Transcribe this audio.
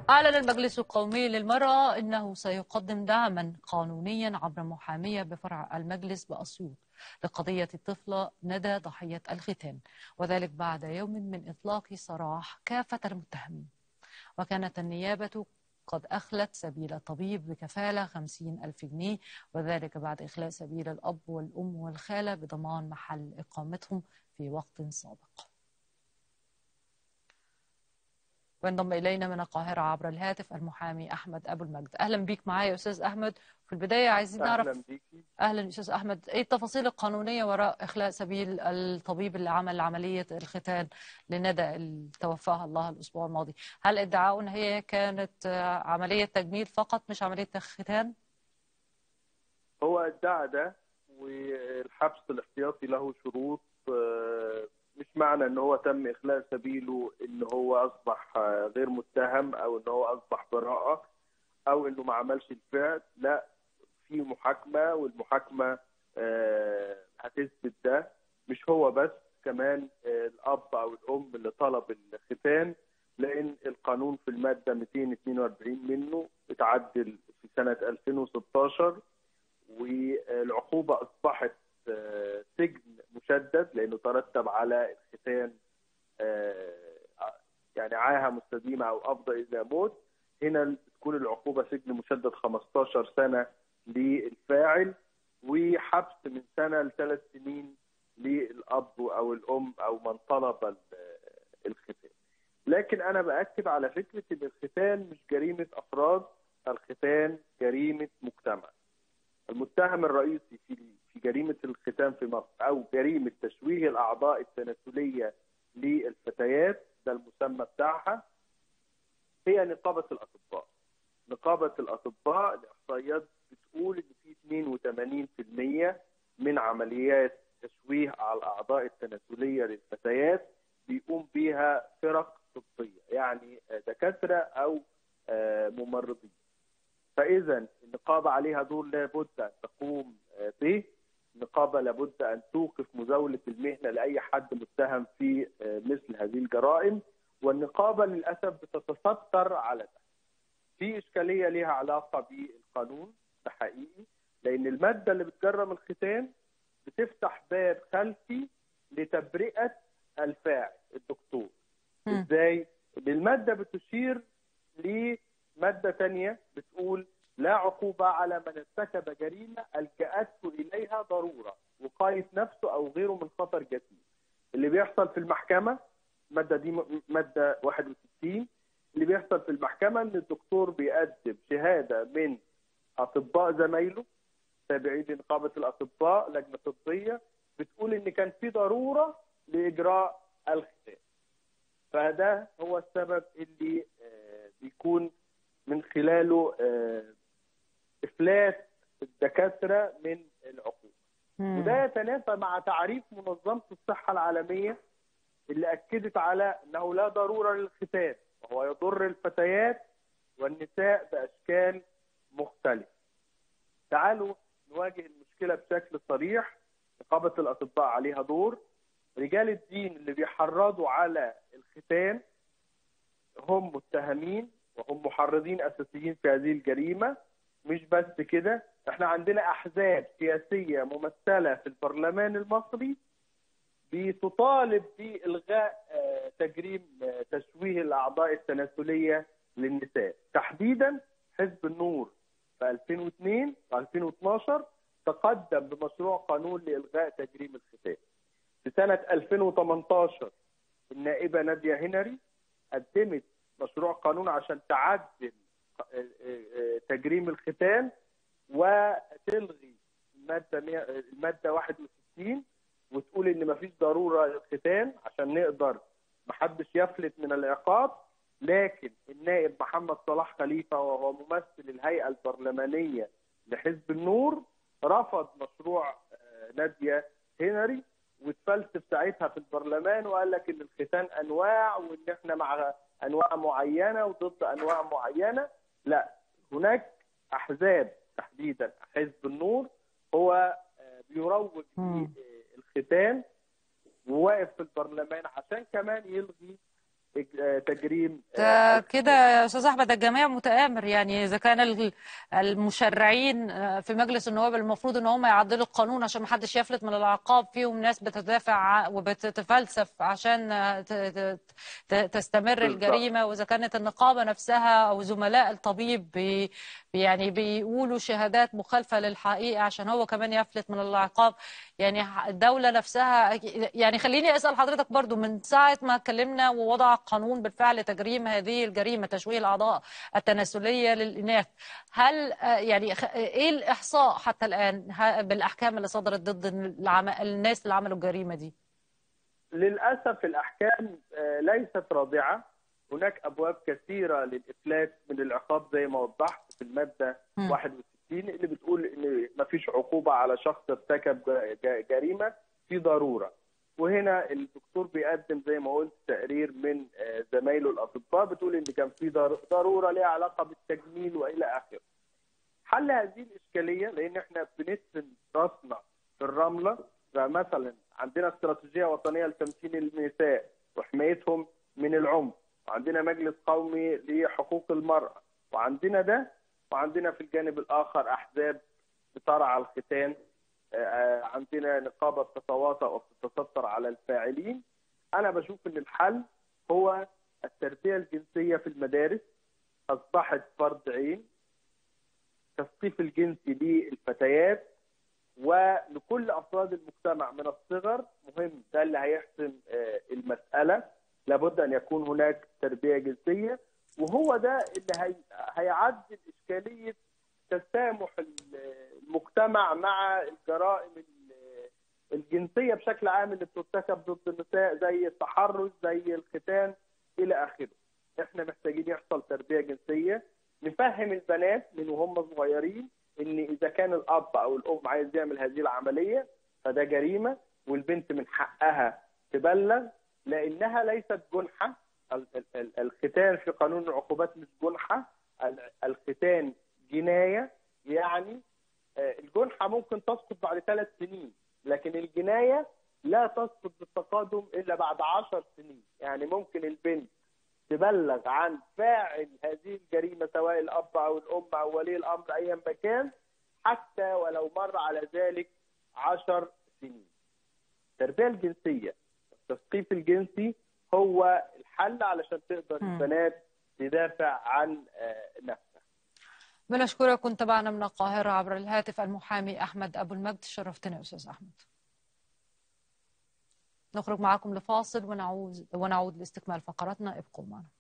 أعلن المجلس القومي للمرأة أنه سيقدم دعما قانونيا عبر محامية بفرع المجلس بأسيوط لقضية الطفلة ندى ضحية الختان وذلك بعد يوم من إطلاق سراح كافة المتهمين وكانت النيابة قد أخلت سبيل الطبيب بكفالة خمسين ألف جنيه وذلك بعد إخلاء سبيل الأب والأم والخالة بضمان محل إقامتهم في وقت سابق وينضم إلينا من القاهرة عبر الهاتف المحامي أحمد أبو المجد أهلا بيك معايا يا أستاذ أحمد في البداية عايزين نعرف أهلا بيكي أهلا أستاذ أحمد إيه التفاصيل القانونية وراء إخلاء سبيل الطبيب اللي عمل عملية الختان لندى اللي توفاها الله الأسبوع الماضي هل ادعاء أن هي كانت عملية تجميل فقط مش عملية ختان؟ هو ادعى ده والحبس الاحتياطي له شروط آه، مش معنى ان هو تم اخلاء سبيله ان هو اصبح آه، غير متهم او ان هو اصبح براءه او انه ما عملش الفعل لا في محاكمه والمحاكمه آه، هتثبت ده مش هو بس كمان آه، الاب او الام اللي طلب الختان لان القانون في الماده 242 منه اتعدل في سنه 2016 والعقوبه اصبحت آه، سجن مشدد لانه ترتب على الختان آه، يعني عاهه مستديمه او افضى الى موت هنا تكون العقوبه سجن مشدد 15 سنه للفاعل وحبس من سنه لثلاث سنين للاب او الام او من طلب ال- الختان. لكن انا باكد على فكره ان الختان مش جريمه افراد، الختان جريمه مجتمع. المتهم الرئيسي في في جريمه الختان في مصر او جريمه تشويه الاعضاء التناسليه للفتيات ده المسمى بتاعها هي نقابه الاطباء. نقابه الاطباء الاحصائيات بتقول ان في 82% من عمليات تشويه على الاعضاء التناسليه للفتيات بيقوم بيها فرق طبيه يعني دكاتره او آه، ممرضين. فاذا النقابه عليها دور لابد ان تقوم آه، به النقابه لابد ان توقف مزاوله المهنه لاي حد متهم في آه، مثل هذه الجرائم والنقابه للاسف بتتستر على ده. في اشكاليه ليها علاقه بالقانون ده حقيقي لان الماده اللي بتجرم الختان بتفتح باب خلفي لتبرئه الفاعل الدكتور مم. ازاي؟ إن الماده بتشير لماده ثانيه بتقول لا عقوبه على من ارتكب جريمه الجاته اليها ضروره وقايه نفسه او غيره من خطر جسيم. اللي بيحصل في المحكمه الماده دي م- ماده 61 اللي بيحصل في المحكمه ان الدكتور بيقدم شهاده من اطباء زمايله تابعين لنقابه الاطباء لجنه طبيه بتقول ان كان في ضروره لاجراء الختان. فده هو السبب اللي آه، بيكون من خلاله آه، افلات الدكاتره من العقوبه. مم. وده يتنافى مع تعريف منظمه الصحه العالميه اللي اكدت على انه لا ضروره للختان وهو يضر الفتيات والنساء باشكال مختلفه. تعالوا نواجه المشكله بشكل صريح نقابه الاطباء عليها دور رجال الدين اللي بيحرضوا على الختان هم متهمين وهم محرضين اساسيين في هذه الجريمه مش بس كده احنا عندنا احزاب سياسيه ممثله في البرلمان المصري بتطالب بالغاء آه، تجريم آه، تشويه الاعضاء التناسليه للنساء تحديدا حزب النور في 2002 و 2012 تقدم بمشروع قانون لالغاء تجريم الختان في سنه 2018 النائبه ناديه هنري قدمت مشروع قانون عشان تعدل آه، آه، آه، تجريم الختان وتلغي الماده 100 الماده 61 وتقول ان مفيش ضروره للختان عشان نقدر محدش يفلت من العقاب لكن النائب محمد صلاح خليفه وهو ممثل الهيئه البرلمانيه لحزب النور رفض مشروع آه، ناديه هنري واتفلسف ساعتها في البرلمان وقال لك ان الختان انواع وان احنا مع انواع معينه وضد انواع معينه لا هناك احزاب تحديدا حزب النور هو آه، بيروج مم. للختان وواقف في البرلمان عشان كمان يلغي آه، تجريم ده آه، كده يا استاذ احمد الجميع متآمر يعني اذا كان ال- المشرعين آه، في مجلس النواب المفروض ان هم يعدلوا القانون عشان ما حدش يفلت من العقاب فيهم ناس بتدافع ع- وبتتفلسف عشان آه، ت- ت- ت- تستمر بالظبط. الجريمه واذا كانت النقابه نفسها او زملاء الطبيب بي يعني بيقولوا شهادات مخالفه للحقيقه عشان هو كمان يفلت من العقاب يعني الدوله نفسها يعني خليني اسال حضرتك برضو من ساعه ما اتكلمنا ووضع قانون بالفعل تجريم هذه الجريمه تشويه الاعضاء التناسليه للاناث هل آه، يعني خ- ايه الاحصاء حتى الان ه- بالاحكام اللي صدرت ضد العم- الناس اللي عملوا الجريمه دي للأسف الأحكام آه، ليست رادعة هناك أبواب كثيرة للإفلات من العقاب زي ما وضحت في المادة مم. 61 اللي بتقول إن ما فيش عقوبة على شخص ارتكب ج- ج- جريمة في ضرورة وهنا الدكتور بيقدم زي ما قلت تقرير من آه، زمايله الأطباء بتقول إن كان في ضر- ضرورة ليها علاقة بالتجميل وإلى آخره حل هذه الإشكالية لأن إحنا بنسن راسنا في الرملة فمثلا عندنا استراتيجية وطنية لتمكين النساء وحمايتهم من العنف وعندنا مجلس قومي لحقوق المرأة وعندنا ده وعندنا في الجانب الآخر أحزاب بترعى الختان آه، آه، عندنا نقابة بتتواطأ وبتتستر على الفاعلين أنا بشوف إن الحل هو التربية الجنسية في المدارس أصبحت فرض عين التثقيف الجنسي للفتيات ولكل افراد المجتمع من الصغر مهم ده اللي هيحسم آه، المساله لابد ان يكون هناك تربيه جنسيه وهو ده اللي هي هيعدل اشكاليه تسامح المجتمع مع الجرائم ال- الجنسيه بشكل عام اللي بترتكب ضد النساء زي التحرش زي الختان الى اخره. احنا محتاجين يحصل تربيه جنسيه نفهم البنات من وهم صغيرين ان اذا كان الاب او الام عايز يعمل هذه العمليه فده جريمه والبنت من حقها تبلغ لانها ليست جنحه ال- ال- ال- الختان في قانون العقوبات مش جنحه ال- الختان جنايه يعني آه، الجنحه ممكن تسقط بعد ثلاث سنين لكن الجنايه لا تسقط بالتقادم الا بعد عشر سنين يعني ممكن البنت تبلغ عن فاعل هذه الجريمه سواء الاب او الام او ولي الامر ايا ما كان حتى ولو مر على ذلك عشر سنين. التربيه الجنسيه التثقيف الجنسي هو الحل علشان تقدر مم. البنات تدافع عن آه، نفسها. بنشكرك كنت معنا من القاهره عبر الهاتف المحامي احمد ابو المجد شرفتنا يا استاذ احمد نخرج معكم لفاصل ونعود ونعود لاستكمال فقراتنا ابقوا معنا